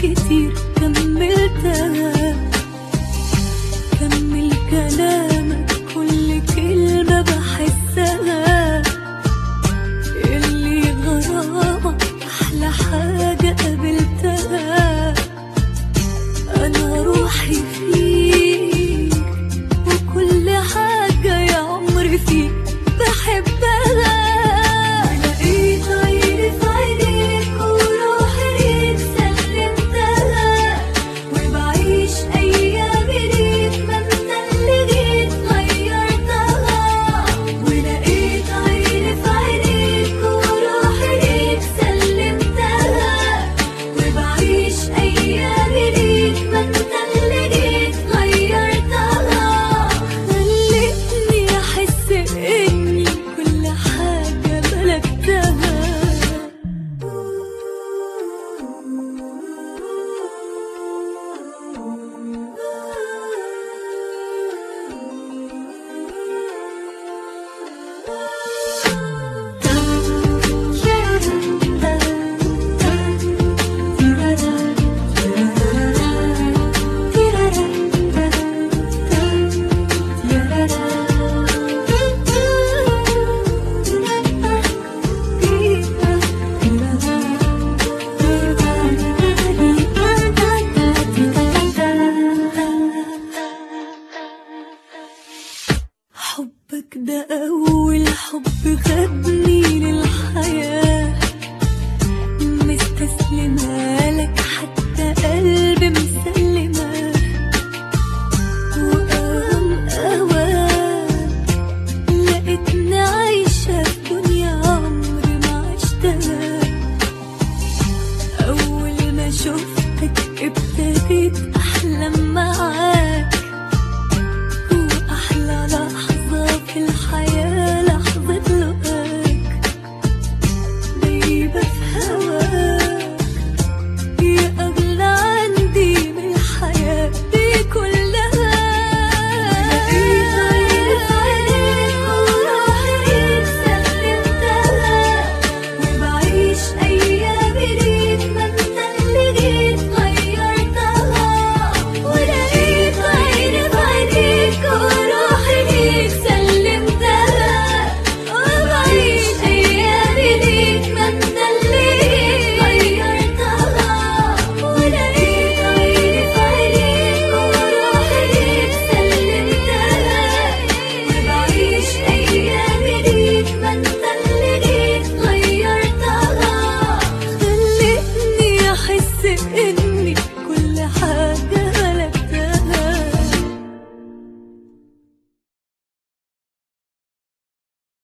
كتير كملتها كمل كلامك كل كلمة بحسها اللي غرامك أحلى حاجة قابلتها أنا روحي فيك وكل حاجة يا عمري فيك بحبها لقيت عيني في عينيك وروحي ليك سلمتها وبعيش أيامي ليك ما انت اللي جيت غيرتها ولقيت عيني في عينيك وروحي ليك سلمتها وبعيش أيامي ليك ما انت اللي جيت غيرتها خلتني أحس إني كل حاجة ملكتها حبك ده أول حب خدني للحياة